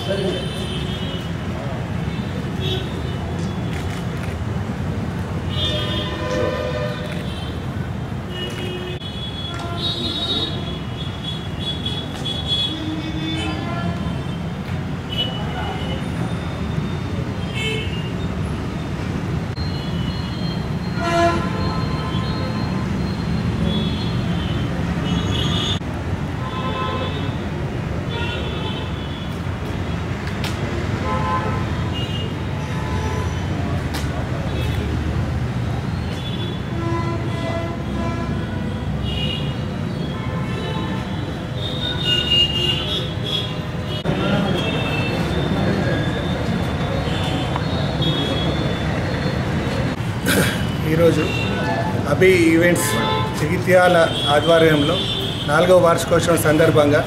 ఈరోజు అభి ఈవెంట్స్ జగిత్యాల ఆధ్వర్యంలో నాలుగవ వార్షికోత్సవం సందర్భంగా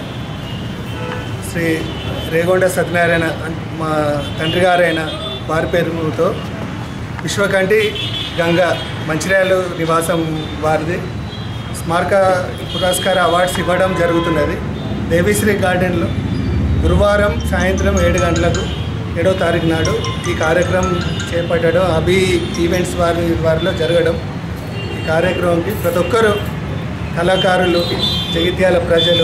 శ్రీ రేగొండ సత్యనారాయణ అన్- మా తండ్రి గారైన వారి పేరుతో విశ్వకంఠి గంగ మంచిర్యాల నివాసం వారిది స్మారక పురస్కార అవార్డ్స్ ఇవ్వడం జరుగుతున్నది దేవిశ్రీ గార్డెన్లో గురువారం సాయంత్రం ఏడు గంటలకు ఏడో తారీఖు నాడు ఈ కార్యక్రమం చేపట్టడం అభి ఈవెంట్స్ వారి వారిలో జరగడం ఈ కార్యక్రమంకి ప్రతి ఒక్కరూ కళాకారులు జగిత్యాల ప్రజలు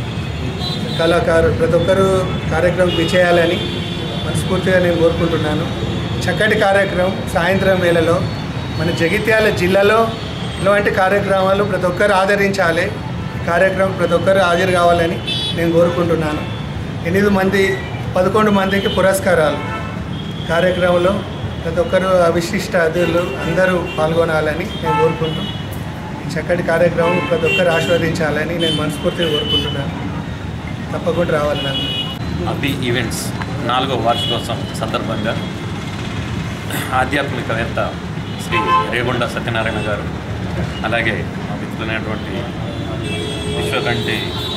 కళాకారు ప్రతి ఒక్కరూ కార్యక్రమం విచేయాలని మనస్ఫూర్తిగా నేను కోరుకుంటున్నాను చక్కటి కార్యక్రమం సాయంత్రం వేళలో మన జగిత్యాల జిల్లాలో ఇలాంటి కార్యక్రమాలు ప్రతి ఒక్కరు ఆదరించాలి ఈ కార్యక్రమం ప్రతి ఒక్కరు హాజరు కావాలని నేను కోరుకుంటున్నాను ఎనిమిది మంది పదకొండు మందికి పురస్కారాలు కార్యక్రమంలో ప్రతి ఒక్కరు విశిష్ట అతిథులు అందరూ పాల్గొనాలని నేను కోరుకుంటూ ఈ చక్కటి కార్యక్రమం ప్రతి ఒక్కరు ఆస్వాదించాలని నేను మనస్ఫూర్తిగా కోరుకుంటున్నాను తప్పకుండా రావాలి నాకు అభి ఈవెంట్స్ నాలుగో వార్షికోత్సవం సందర్భంగా ఆధ్యాత్మికవేత్త శ్రీ రేగొండ సత్యనారాయణ గారు అలాగే మా మిత్రులైనటువంటి విశ్వకంఠి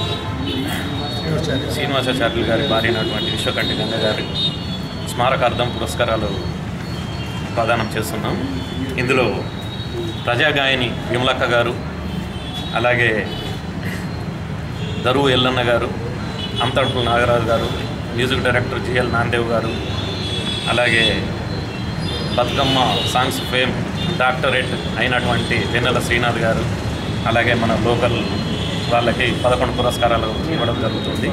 శ్రీనివాసాచార్యులు గారి భార్య అయినటువంటి విశ్వకంఠి గంగ గారి స్మారకార్థం పురస్కారాలు ప్రదానం చేస్తున్నాం ఇందులో ప్రజాగాయని విమలక్క గారు అలాగే దరువు ఎల్లన్న గారు అంతడుపు నాగరాజు గారు మ్యూజిక్ డైరెక్టర్ జిఎల్ నాందేవ్ గారు అలాగే బతుకమ్మ సాంగ్స్ ఫేమ్ డాక్టరేట్ అయినటువంటి వెన్నెల శ్రీనాథ్ గారు అలాగే మన లోకల్ వాళ్ళకి పదకొండు పురస్కారాలు ఇవ్వడం జరుగుతుంది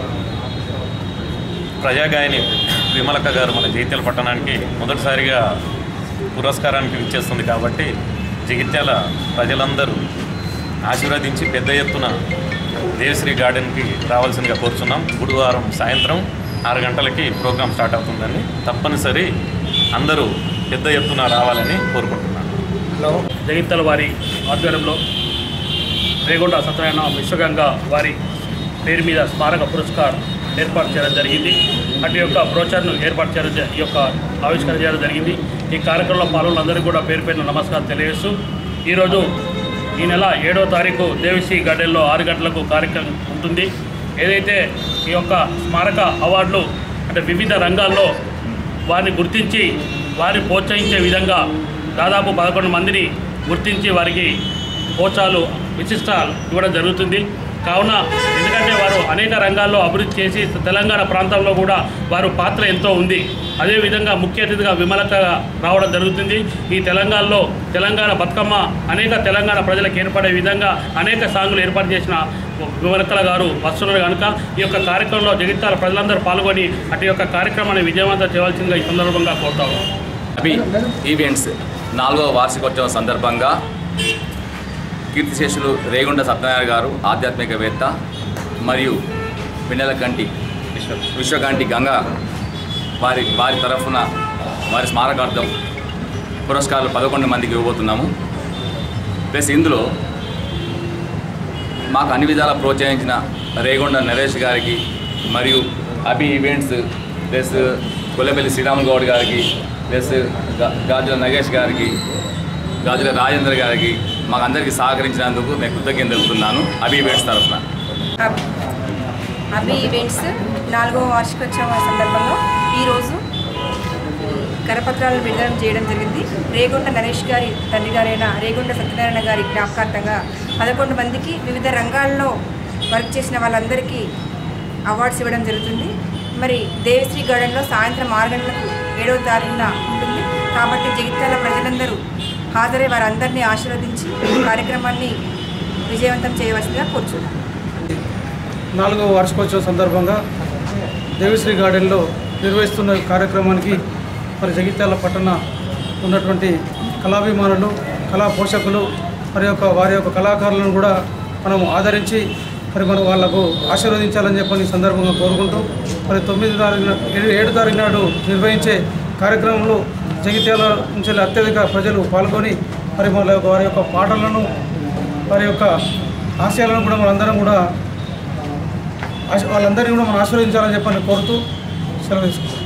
ప్రజాగాయని విమలక్క గారు మన జగిత్యాల పట్టణానికి మొదటిసారిగా పురస్కారానికి ఇచ్చేస్తుంది కాబట్టి జగిత్యాల ప్రజలందరూ ఆశీర్వదించి పెద్ద ఎత్తున దేవశ్రీ గార్డెన్కి రావాల్సిందిగా కోరుచున్నాం గురువారం సాయంత్రం ఆరు గంటలకి ప్రోగ్రాం స్టార్ట్ అవుతుందని తప్పనిసరి అందరూ పెద్ద ఎత్తున రావాలని కోరుకుంటున్నాను హలో జగిత్యాల వారి ఆధ్వర్యంలో రేగొండ సత్యనారాయణ విశ్వగంగ వారి పేరు మీద స్మారక పురస్కార్ ఏర్పాటు చేయడం జరిగింది అటు యొక్క బ్రోచర్ను ఏర్పాటు చేయడం జ- ఈ యొక్క ఆవిష్కరణ చేయడం జరిగింది ఈ కార్యక్రమంలో పాల్గొన్నందరికీ కూడా పేరు పేరున నమస్కారం తెలియజేస్తూ ఈరోజు ఈ నెల ఏడో తారీఖు దేవిశ్రీ గార్డెన్లో ఆరు గంటలకు కార్యక్రమం ఉంటుంది ఏదైతే ఈ యొక్క స్మారక అవార్డులు అంటే వివిధ రంగాల్లో వారిని గుర్తించి వారిని ప్రోత్సహించే విధంగా దాదాపు పదకొండు మందిని గుర్తించి వారికి ప్రోత్సాహాలు విశిష్ట ఇవ్వడం జరుగుతుంది కావున ఎందుకంటే వారు అనేక రంగాల్లో అభివృద్ధి చేసి తెలంగాణ ప్రాంతంలో కూడా వారు పాత్ర ఎంతో ఉంది అదేవిధంగా ముఖ్య అతిథిగా విమలక రావడం జరుగుతుంది ఈ తెలంగాణలో తెలంగాణ బతుకమ్మ అనేక తెలంగాణ ప్రజలకు ఏర్పడే విధంగా అనేక సాంగులు ఏర్పాటు చేసిన విమలకల గారు వస్తున్నారు కనుక ఈ యొక్క కార్యక్రమంలో జగిత్యాల ప్రజలందరూ పాల్గొని అటు యొక్క కార్యక్రమాన్ని విజయవంతం చేయవలసిందిగా ఈ సందర్భంగా కోరుతాము అభి ఈవెంట్స్ నాలుగవ వార్షికోత్సవం సందర్భంగా కీర్తిశేషులు రేగుండ సత్యనారాయణ గారు ఆధ్యాత్మికవేత్త మరియు పిన్నెలకంటి విశ్వ విశ్వకంటి గంగ వారి వారి తరఫున వారి స్మారకార్థం పురస్కారాలు పదకొండు మందికి ఇవ్వబోతున్నాము ప్లస్ ఇందులో మాకు అన్ని విధాలా ప్రోత్సహించిన రేగొండ నరేష్ గారికి మరియు అభి ఈవెంట్స్ ప్లస్ కొల్లపల్లి శ్రీరాములు గౌడ్ గారికి ప్లస్ గా- గాజుల నగేష్ గారికి గాజుల రాజేంద్ర గారికి మాకు అందరికీ సహకరించినందుకు నేను కృతజ్ఞత తెలుపుతున్నాను అభి ఈవెంట్స్ తరఫున అబ్ అభి ఈవెంట్స్ నాలుగవ వార్షికోత్సవం సందర్భంగా ఈరోజు కరపత్రాలను విడుదల చేయడం జరిగింది రేగొండ నరేష్ గారి తండ్రి గారైన రేగొండ సత్యనారాయణ గారి జ్ఞాపకార్థంగా పదకొండు మందికి వివిధ రంగాల్లో వర్క్ చేసిన వాళ్ళందరికీ అవార్డ్స్ ఇవ్వడం జరుగుతుంది మరి దేవిశ్రీ గార్డెన్లో సాయంత్రం ఆరు గంటలకు ఏడవ తారీఖున ఉంటుంది కాబట్టి జగిత్యాల ప్రజలందరూ హాజరై వారందరినీ ఆశీర్వదించి ఈ కార్యక్రమాన్ని విజయవంతం చేయవలసిందిగా కోరుచున్నాను నాలుగవ వార్షికోత్సవం సందర్భంగా దేవిశ్రీ గార్డెన్లో నిర్వహిస్తున్న కార్యక్రమానికి మరి జగిత్యాల పట్టణ ఉన్నటువంటి కళాభిమానులు కళా పోషకులు మరి యొక్క వారి యొక్క కళాకారులను కూడా మనం ఆదరించి మరి మనం వాళ్లకు ఆశీర్వదించాలని చెప్పని ఈ సందర్భంగా కోరుకుంటూ మరి తొమ్మిది తారీఖున ఏడు ఏడు తారీఖు నాడు నిర్వహించే కార్యక్రమంలో జగిత్యాల నుంచి అత్యధిక ప్రజలు పాల్గొని మరి వాళ్ళ యొక్క వారి యొక్క పాటలను వారి యొక్క ఆశయాలను కూడా మనందరం కూడా ఆశ- వాళ్ళందరినీ కూడా మనం ఆశీర్వదించాలని చెప్పని కోరుతూ సెలవు తీసుకుంటాం